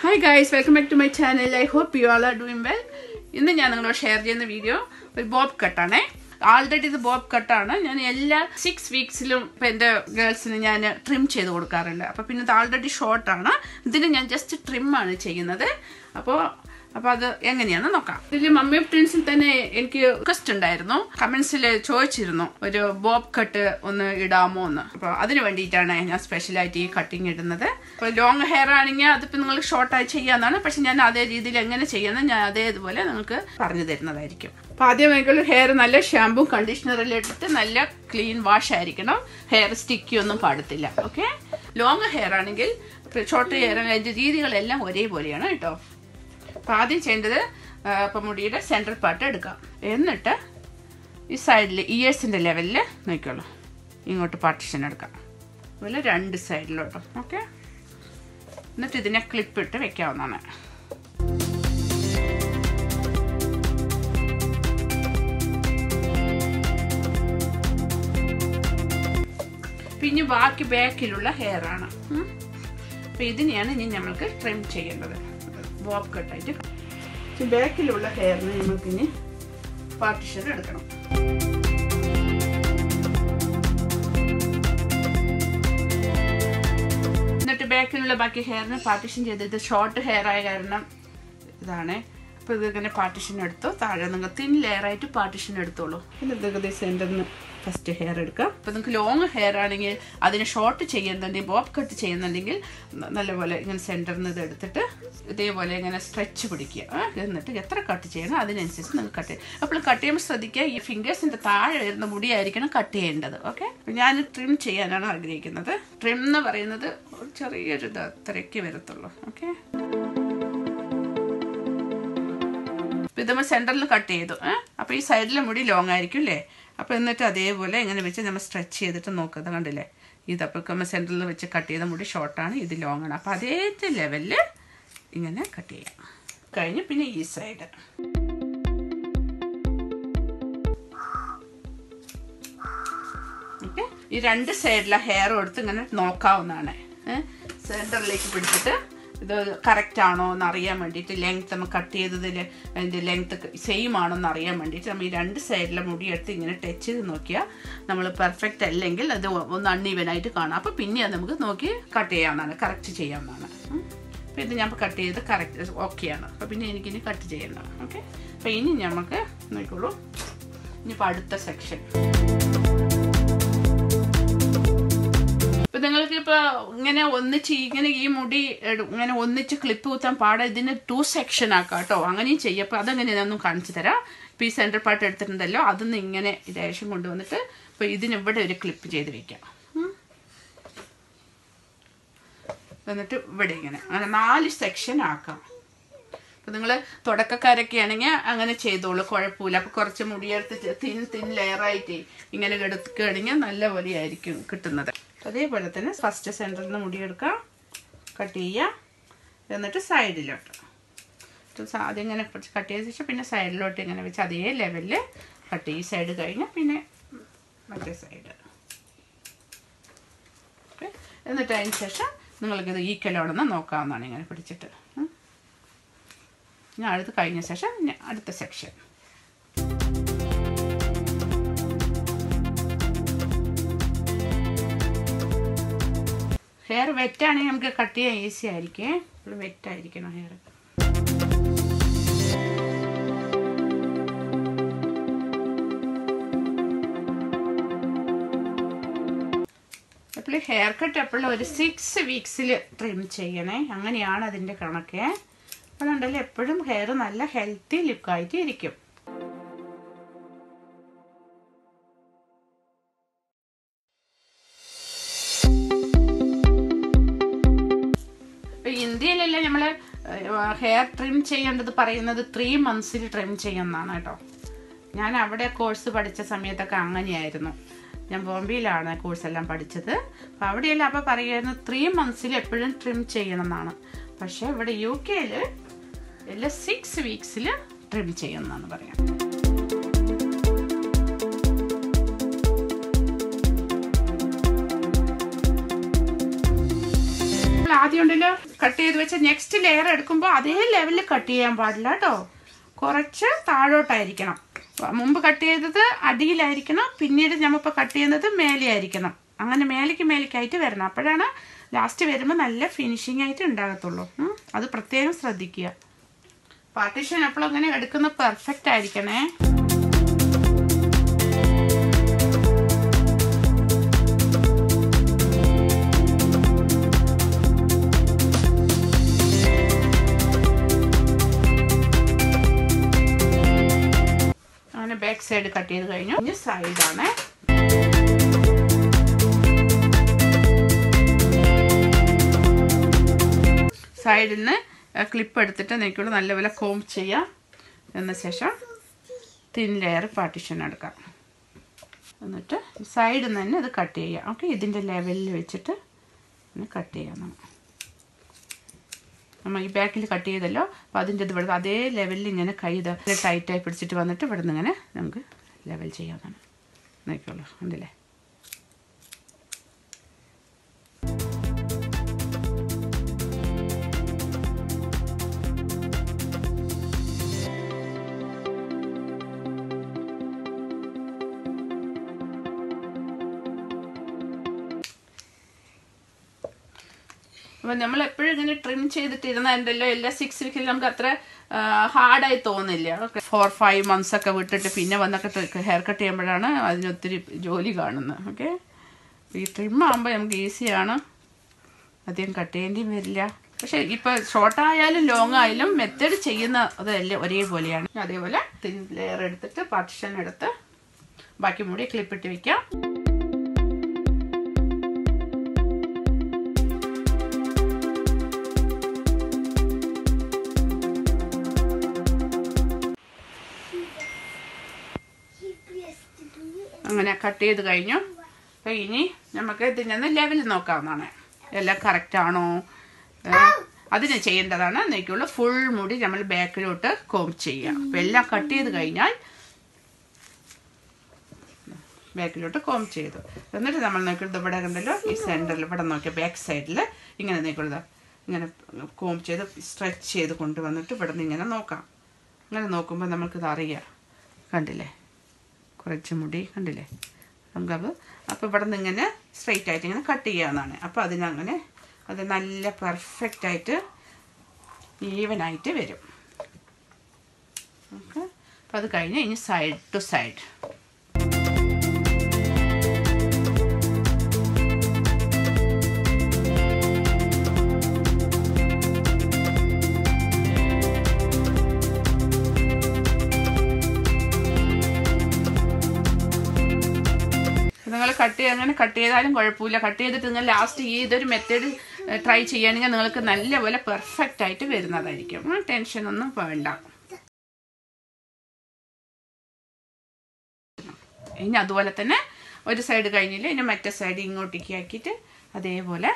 Hi guys welcome back to my channel I hope you all are doing well ഇന്ന് ഞാൻ നിങ്ങളോട് share ചെയ്യുന്ന video ഒരു bob കട്ടാണേ ആൾറെഡി ഇത് ബോബ് കട്ടാണ് ഞാൻ എല്ലാ സിക്സ് വീക്സിലും ഇപ്പം എൻ്റെ ഗേൾസിന് ഞാൻ ട്രിം ചെയ്ത് കൊടുക്കാറുണ്ട് അപ്പോൾ പിന്നെ ഇത് ആൾറെഡി ഷോർട്ടാണ് ഇതിന് ഞാൻ ജസ്റ്റ് ട്രിം ആണ് ചെയ്യുന്നത് അപ്പോൾ അപ്പോൾ അത് എങ്ങനെയാണെന്ന് നോക്കാം ഇതിൽ മമ്മി പ്രിൻസിൽ തന്നെ എനിക്ക് റിക്വസ്റ്റ് ഉണ്ടായിരുന്നു കമന്റ്സിൽ ചോദിച്ചിരുന്നു ഒരു ബോബ് കട്ട് ഒന്ന് ഇടാമോ എന്ന് അപ്പോൾ അതിന് വേണ്ടിയിട്ടാണ് ഞാൻ സ്പെഷ്യലായിട്ട് ഈ കട്ടിങ് ഇടുന്നത് അപ്പോൾ ലോങ് ഹെയർ ആണെങ്കിൽ അതിപ്പോൾ നിങ്ങൾ ഷോർട്ടായി ചെയ്യാന്നാണ് പക്ഷെ ഞാൻ അതേ രീതിയിൽ എങ്ങനെ ചെയ്യുന്നത് ഞാൻ അതേതുപോലെ നിങ്ങൾക്ക് പറഞ്ഞു തരുന്നതായിരിക്കും അപ്പോൾ ആദ്യമായിട്ടുള്ള ഹെയർ നല്ല ഷാമ്പൂ കണ്ടീഷണറിൽ ഇട്ടിട്ട് നല്ല ക്ലീൻ വാഷ് ആയിരിക്കണം ഹെയർ സ്റ്റിക്കി ഒന്നും പാടത്തില്ല ഓക്കെ ലോങ് ഹെയർ ആണെങ്കിൽ ഷോർട്ട് ഹെയർ അതിൻ്റെ രീതികളെല്ലാം ഒരേപോലെയാണ് കേട്ടോ അപ്പം ആദ്യം ചെയ്യേണ്ടത് ഇപ്പം മുടിയുടെ സെൻട്രൽ പാർട്ട് എടുക്കാം എന്നിട്ട് ഈ സൈഡിൽ ഇയേഴ്സിൻ്റെ ലെവലിൽ നോക്കിക്കോളൂ ഇങ്ങോട്ട് പാർട്ടിഷൻ എടുക്കാം അതുപോലെ രണ്ട് സൈഡിലോട്ടും ഓക്കെ എന്നിട്ട് ഇതിനെ ക്ലിപ്പിട്ട് വെക്കാവുന്നതാണ് പിന്നെ ബാക്കി ബാക്കിലുള്ള ഹെയർ ആണ് അപ്പം ഇതിനെയാണ് ഇനി നമ്മൾക്ക് ട്രിം ചെയ്യേണ്ടത് ബോബ് കട്ടായിട്ട് ബാക്കിലുള്ള ഹെയറിന് നമുക്കിനി പാർട്ടിഷൻ എടുക്കണം എന്നിട്ട് ബാക്കിലുള്ള ബാക്കി ഹെയറിന് പാർട്ടിഷൻ ചെയ്തത് ഷോർട്ട് ഹെയർ ആയ കാരണം ഇതാണ് അപ്പോൾ ഇതിങ്ങനെ പാർട്ടിഷൻ എടുത്തു താഴെ നിങ്ങൾ തിൻ ലെയർ ആയിട്ട് പാർട്ടിഷൻ എടുത്തോളൂ പിന്നെ ഇതൊക്കെ സെൻറ്ററിൽ നിന്ന് ഫസ്റ്റ് ഹെയർ എടുക്കാം അപ്പോൾ നിങ്ങൾക്ക് ലോങ് ഹെയർ ആണെങ്കിൽ അതിന് ഷോർട്ട് ചെയ്യുന്നുണ്ടെങ്കിൽ ബോബ് കട്ട് ചെയ്യുന്നുണ്ടെങ്കിൽ നല്ലപോലെ ഇങ്ങനെ സെൻറ്ററിൽ നിന്ന് ഇത് എടുത്തിട്ട് ഇതേപോലെ ഇങ്ങനെ സ്ട്രെച്ച് പിടിക്കുക എന്നിട്ട് എത്ര കട്ട് ചെയ്യണം അതിനനുസരിച്ച് നിങ്ങൾക്ക് കട്ട് ചെയ്യും അപ്പോൾ കട്ട് ചെയ്യുമ്പോൾ ശ്രദ്ധിക്കുക ഈ ഫിംഗേഴ്സിൻ്റെ താഴെ വരുന്ന മുടിയായിരിക്കണം കട്ട് ചെയ്യേണ്ടത് ഓക്കെ ഞാൻ ട്രിം ചെയ്യാനാണ് ആഗ്രഹിക്കുന്നത് ട്രിം എന്ന് പറയുന്നത് ചെറിയൊരു ഇത് അത്രയ്ക്ക് വരത്തുള്ളൂ ഓക്കെ അപ്പോൾ ഇത് നമ്മൾ സെൻറ്ററിൽ കട്ട് ചെയ്തു അപ്പോൾ ഈ സൈഡിലെ മുടി ലോങ് ആയിരിക്കും അല്ലേ അപ്പോൾ എന്നിട്ട് അതേപോലെ ഇങ്ങനെ വെച്ച് നമ്മൾ സ്ട്രെച്ച് ചെയ്തിട്ട് നോക്കുന്നത് കണ്ടില്ലേ ഇതപ്പോൾ നമ്മൾ സെൻറ്ററിൽ വെച്ച് കട്ട് ചെയ്ത മുടി ഷോർട്ടാണ് ഇത് ലോങ് ആണ് അപ്പോൾ അതേ ലെവലിൽ ഇങ്ങനെ കട്ട് ചെയ്യാം കഴിഞ്ഞ് പിന്നെ ഈ സൈഡ് ഓക്കെ ഈ രണ്ട് സൈഡിലെ ഹെയർ കൊടുത്ത് ഇങ്ങനെ നോക്കാവുന്നതാണ് സെൻറ്ററിലേക്ക് പിടിച്ചിട്ട് ഇത് കറക്റ്റ് ആണോ എന്ന് അറിയാൻ വേണ്ടിയിട്ട് ലെങ്ത് നമ്മൾ കട്ട് ചെയ്തതിൽ അതിൻ്റെ ലെങ്ത് സെയിം ആണോ എന്ന് അറിയാൻ വേണ്ടിയിട്ട് നമ്മൾ ഈ രണ്ട് സൈഡിലെ മുടി എടുത്ത് ഇങ്ങനെ ടച്ച് ചെയ്ത് നോക്കിയാൽ നമ്മൾ പെർഫെക്റ്റ് അല്ലെങ്കിൽ അത് ഒന്ന് അൺഈവനായിട്ട് കാണാം അപ്പോൾ പിന്നെ അത് നമുക്ക് നോക്കി കട്ട് ചെയ്യാവുന്നതാണ് കറക്റ്റ് ചെയ്യാവുന്നതാണ് അപ്പോൾ ഇത് ഞാൻ കട്ട് ചെയ്ത് കറക്റ്റ് ഓക്കെയാണ് അപ്പോൾ പിന്നെ എനിക്കിനി കട്ട് ചെയ്യണ്ട ഓക്കെ അപ്പോൾ ഇനി നമുക്ക് നോക്കിക്കോളൂ ഇനിയിപ്പോൾ അടുത്ത സെക്ഷൻ ഇപ്പൊ നിങ്ങൾക്ക് ഇപ്പൊ ഇങ്ങനെ ഒന്നിച്ച് ഇങ്ങനെ ഈ മുടി ഇങ്ങനെ ഒന്നിച്ച് ക്ലിപ്പ് കുത്താൻ പാടെ ഇതിന് ടു സെക്ഷൻ ആക്കാം കേട്ടോ അങ്ങനെയും ചെയ്യും അപ്പൊ അതെങ്ങനെയാണെന്നും കാണിച്ചു തരാം ഇപ്പൊ ഈ സെൻട്രൽ പാർട്ട് എടുത്തിട്ടുണ്ടല്ലോ അതൊന്ന് ഇങ്ങനെ രേഷം കൊണ്ടുവന്നിട്ട് ഇപ്പൊ ഇതിനിവിടെ ഒരു ക്ലിപ്പ് ചെയ്ത് വെക്കാം എന്നിട്ട് ഇവിടെ ഇങ്ങനെ അങ്ങനെ നാല് സെക്ഷൻ ആക്കാം അപ്പം നിങ്ങൾ തുടക്കക്കാരൊക്കെ ആണെങ്കിൽ അങ്ങനെ ചെയ്തോളൂ കുഴപ്പമില്ല അപ്പോൾ കുറച്ച് മുടിയെടുത്ത് തിൻ തിൻ ലെയറായിട്ട് ഇങ്ങനെ എടുക്കുകയാണെങ്കിൽ നല്ല പോലെയായിരിക്കും കിട്ടുന്നത് അതേപോലെ തന്നെ ഫസ്റ്റ് സെൻറ്ററിൽ നിന്ന് മുടിയെടുക്കാം കട്ട് ചെയ്യുക എന്നിട്ട് സൈഡിലോട്ട് ആദ്യം ഇങ്ങനെ കട്ട് ചെയ്ത ശേഷം പിന്നെ സൈഡിലോട്ട് ഇങ്ങനെ വെച്ച് അതേ ലെവലിൽ കട്ട് ചെയ്യും സൈഡ് കഴിഞ്ഞാൽ പിന്നെ മറ്റേ സൈഡ് ഓക്കെ എന്നിട്ട് അതിന് ശേഷം നിങ്ങൾക്കിത് ഈക്വലാണെന്ന് നോക്കാവുന്നതാണ് ഇങ്ങനെ പിടിച്ചിട്ട് ഞാൻ അടുത്ത് കഴിഞ്ഞ ശേഷം അടുത്ത സെക്ഷൻ ഹെയർ വെറ്റാണെങ്കിൽ നമുക്ക് കട്ട് ചെയ്യാൻ ഈസി ആയിരിക്കും വെറ്റായിരിക്കണം ഹെയർ എപ്പോഴും ഹെയർ കട്ട് എപ്പോഴും ഒരു സിക്സ് വീക്സിൽ ട്രിം ചെയ്യണേ അങ്ങനെയാണ് അതിൻ്റെ കണക്ക് അപ്പോഴുണ്ടല്ലോ എപ്പോഴും ഹെയർ നല്ല ഹെൽത്തി ലുക്കായിട്ട് ഇരിക്കും ഇന്ത്യയിലെല്ലാം നമ്മൾ ഹെയർ ട്രിം ചെയ്യേണ്ടത് പറയുന്നത് ത്രീ മന്ത്സിൽ ട്രിം ചെയ്യുന്നതാണ് കേട്ടോ ഞാൻ അവിടെ കോഴ്സ് പഠിച്ച സമയത്തൊക്കെ അങ്ങനെയായിരുന്നു ഞാൻ ബോംബെയിലാണ് കോഴ്സ് എല്ലാം പഠിച്ചത് അപ്പം അവിടെയെല്ലാം അപ്പോൾ പറയുമായിരുന്നു ത്രീ മന്ത്സിൽ എപ്പോഴും ട്രിം ചെയ്യണം എന്നാണ് പക്ഷേ ഇവിടെ യു കെയിൽ എല്ലാം സിക്സ് വീക്സിൽ ട്രിം ചെയ്യുന്നതാണ് പറയാം ആദ്യം ഉണ്ടല്ലോ കട്ട് ചെയ്ത് വെച്ച നെക്സ്റ്റ് ലെയർ എടുക്കുമ്പോൾ അതേ ലെവലിൽ കട്ട് ചെയ്യാൻ പാടില്ല കേട്ടോ കുറച്ച് താഴോട്ടായിരിക്കണം മുമ്പ് കട്ട് ചെയ്തത് അടിയിലായിരിക്കണം പിന്നീട് നമ്മളിപ്പോൾ കട്ട് ചെയ്യുന്നത് മേലെയായിരിക്കണം അങ്ങനെ മേലേക്ക് മേലേക്കായിട്ട് വരണം അപ്പോഴാണ് ലാസ്റ്റ് വരുമ്പോൾ നല്ല ഫിനിഷിംഗ് ആയിട്ട് ഉണ്ടാകത്തുള്ളൂ ഉം. അത് പ്രത്യേകം ശ്രദ്ധിക്കുക പാർട്ടീഷൻ എപ്പോഴും അങ്ങനെ എടുക്കുന്ന പെർഫെക്റ്റ് ആയിരിക്കണേ അങ്ങനെ ബാക്ക് സൈഡ് കട്ട് ചെയ്ത് കഴിഞ്ഞു ഇനി സൈഡാണ് സൈഡിൽ നിന്ന് ക്ലിപ്പ് എടുത്തിട്ട് നിൽക്കുള്ളൂ നല്ലപോലെ കോം ചെയ്യാം എന്ന ശേഷം തിൻ ലെയർ പാർട്ടീഷൻ എടുക്കാം എന്നിട്ട് സൈഡിൽ നിന്ന് തന്നെ ഇത് കട്ട് ചെയ്യാം ഓക്കെ ഇതിൻ്റെ ലെവലിൽ വെച്ചിട്ട് കട്ട് ചെയ്യാം നമ്മൾ നമ്മൾ ഈ ബാക്കിൽ കട്ട് ചെയ്തല്ലോ അപ്പോൾ അതിൻ്റെ ഇത് ഇവിടെ അതേ ലെവലിൽ ഇങ്ങനെ കൈ ഇത് ടൈറ്റായി പിടിച്ചിട്ട് വന്നിട്ട് ഇവിടെ നിന്ന് ഇങ്ങനെ നമുക്ക് ലെവൽ ചെയ്യാവുന്നതാണ് നോക്കിയോളൂ ഉണ്ടല്ലേ അപ്പം നമ്മൾ എപ്പോഴും ഇങ്ങനെ ട്രിം ചെയ്തിട്ടിരുന്നതിൻ്റെല്ലോ എല്ലാ സിക്സ് വീക്കിൽ നമുക്ക് അത്ര ഹാർഡായി തോന്നില്ല ഓക്കെ ഫോർ ഫൈവ് മന്ത്സ് ഒക്കെ വിട്ടിട്ട് പിന്നെ വന്നൊക്കെ ഹെയർ കട്ട് ചെയ്യുമ്പോഴാണ് അതിനൊത്തിരി ജോലി കാണുന്നത് ഓക്കെ ഈ ട്രിം ആകുമ്പോൾ നമുക്ക് ഈസിയാണ് അധികം കട്ട് ചെയ്യേണ്ടിയും വരില്ല പക്ഷെ ഇപ്പൊ ഷോർട്ട് ആയാലും ലോങ് ആയാലും മെത്തേഡ് ചെയ്യുന്ന അതെല്ലാം ഒരേപോലെയാണ് അതേപോലെ തിൻ ലെയർ എടുത്തിട്ട് പാർട്ടിഷൻ എടുത്ത് ബാക്കി മുടി ക്ലിപ്പിട്ട് വെക്കാം അങ്ങനെ കട്ട് ചെയ്ത് കഴിഞ്ഞു അപ്പോൾ ഇനി നമുക്ക് ഇതിൽ നിന്ന് ലെവൽ നോക്കാവുന്നതാണ് എല്ലാം കറക്റ്റ് ആണോ ഏഹ്, അതിന് ചെയ്യേണ്ടതാണ് എന്നേക്കുള്ള ഫുൾ മുടി നമ്മൾ ബാക്കിലോട്ട് കോം ചെയ്യാം അപ്പോൾ എല്ലാം കട്ട് ചെയ്ത് കഴിഞ്ഞാൽ ബാക്കിലോട്ട് കോം ചെയ്തു എന്നിട്ട് നമ്മൾ നോക്കിയത് ഇവിടെ കണ്ടല്ലോ ഈ സെൻറ്ററിൽ ഇവിടെ നോക്കിയ ബാക്ക് സൈഡിൽ ഇങ്ങനെ നോക്കിയത് ഇങ്ങനെ കോം ചെയ്ത് സ്ട്രെച്ച് ചെയ്ത് കൊണ്ടുവന്നിട്ട് ഇവിടെ നിന്ന് ഇങ്ങനെ നോക്കാം ഇങ്ങനെ നോക്കുമ്പോൾ നമുക്കിത് അറിയാം കണ്ടില്ലേ കുറച്ച് മുടി കണ്ടില്ലേ നമുക്കത് അപ്പോൾ ഇവിടെ നിന്ന് ഇങ്ങനെ സ്ട്രെയിറ്റ് ആയിട്ട് ഇങ്ങനെ കട്ട് ചെയ്യാവുന്നതാണ് അപ്പോൾ അതിനങ്ങനെ അത് നല്ല പെർഫെക്റ്റ് ആയിട്ട് ഈവനായിട്ട് വരും ഓക്കെ അപ്പോൾ അത് കഴിഞ്ഞ് ഇനി സൈഡ് ടു സൈഡ് നിങ്ങൾ കട്ട് ചെയ്ത് അങ്ങനെ കട്ട് ചെയ്താലും കുഴപ്പമില്ല കട്ട് ചെയ്തിട്ട് നിങ്ങൾ ലാസ്റ്റ് ഈ ഇതൊരു മെത്തേഡ് ട്രൈ ചെയ്യുകയാണെങ്കിൽ നിങ്ങൾക്ക് നല്ലപോലെ പെർഫെക്റ്റ് ആയിട്ട് വരുന്നതായിരിക്കും ടെൻഷൻ ഒന്നും വേണ്ട ഇനി അതുപോലെ തന്നെ ഒരു സൈഡ് കഴിഞ്ഞില്ല ഇനി മറ്റേ സൈഡ് ഇങ്ങോട്ടേക്ക് ആക്കിയിട്ട് അതേപോലെ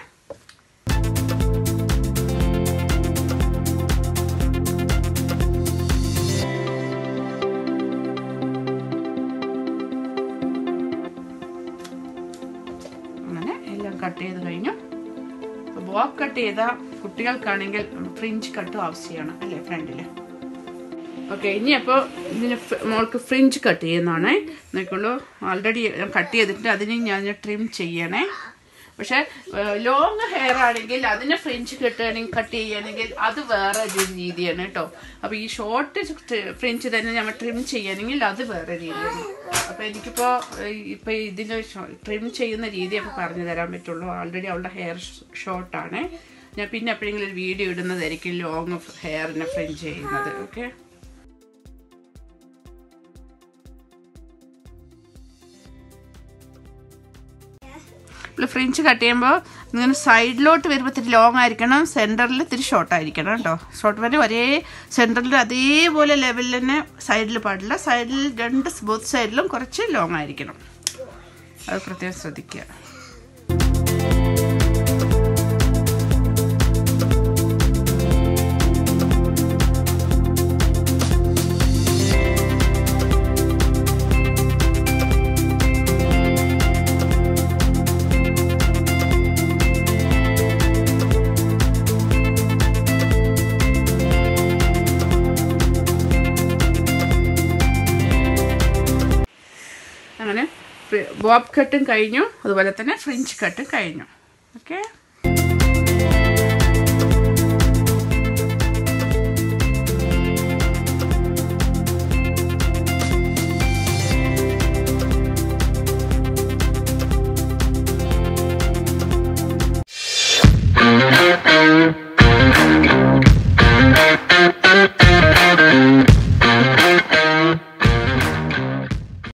അങ്ങനെ എല്ലാം കട്ട് ചെയ്ത് കഴിഞ്ഞു ബോബ് കട്ട് ചെയ്ത കുട്ടികൾക്കാണെങ്കിൽ ഫ്രിഞ്ച് കട്ടും ആവശ്യമാണ് അല്ലേ ഫ്രണ്ടില് ഓക്കെ ഇനി അപ്പോൾ ഇതിന് ഫ- മോൾക്ക് ഫ്രിഞ്ച് കട്ട് ചെയ്യുന്നതാണേ നോക്കുള്ളൂ ഓൾറെഡി കട്ട് ചെയ്തിട്ട് അതിന് ഞാൻ ട്രിം ചെയ്യണേ പക്ഷെ ലോങ് ഹെയർ ആണെങ്കിൽ അതിന് ഫ്രിഞ്ച് കിട്ടുകയാണെങ്കിൽ കട്ട് ചെയ്യുകയാണെങ്കിൽ അത് വേറെ ഒരു രീതിയാണ് കേട്ടോ അപ്പോൾ ഈ ഷോർട്ട് ഫ്രിഞ്ച് തന്നെ നമ്മൾ ട്രിം ചെയ്യണമെങ്കിൽ അത് വേറെ രീതിയാണ് അപ്പോൾ എനിക്കിപ്പോൾ ഇപ്പോൾ ഇതിന് ട്രിം ചെയ്യുന്ന രീതി അപ്പോൾ പറഞ്ഞു തരാൻ പറ്റുള്ളൂ ഓൾറെഡി അവളുടെ ഹെയർ ഷോർട്ടാണ് ഞാൻ പിന്നെ എപ്പോഴെങ്കിലും ഒരു വീഡിയോ ഇടുന്നതായിരിക്കും ലോങ് ഹെയറിനെ ഫ്രിഞ്ച് ചെയ്യുന്നത് ഓക്കെ ഇപ്പോൾ ഫ്രിഞ്ച് കട്ട് ചെയ്യുമ്പോൾ ഇങ്ങനെ സൈഡിലോട്ട് വരുമ്പോൾ ഇത്തിരി ലോങ് ആയിരിക്കണം സെൻറ്ററിൽ ഇത്തിരി ഷോർട്ട് ആയിരിക്കണം കേട്ടോ ഷോർട്ട് വരെ ഒരേ സെൻറ്ററിൽ അതേപോലെ ലെവലിൽ തന്നെ സൈഡിൽ പാടില്ല സൈഡിൽ രണ്ട് ബോത്ത് സൈഡിലും കുറച്ച് ലോങ് ആയിരിക്കണം അത് പ്രത്യേകം ശ്രദ്ധിക്കുക ബോബ് കട്ടും കഴിഞ്ഞു അതുപോലെ തന്നെ ഫ്രഞ്ച് കട്ടും കഴിഞ്ഞു ഓക്കെ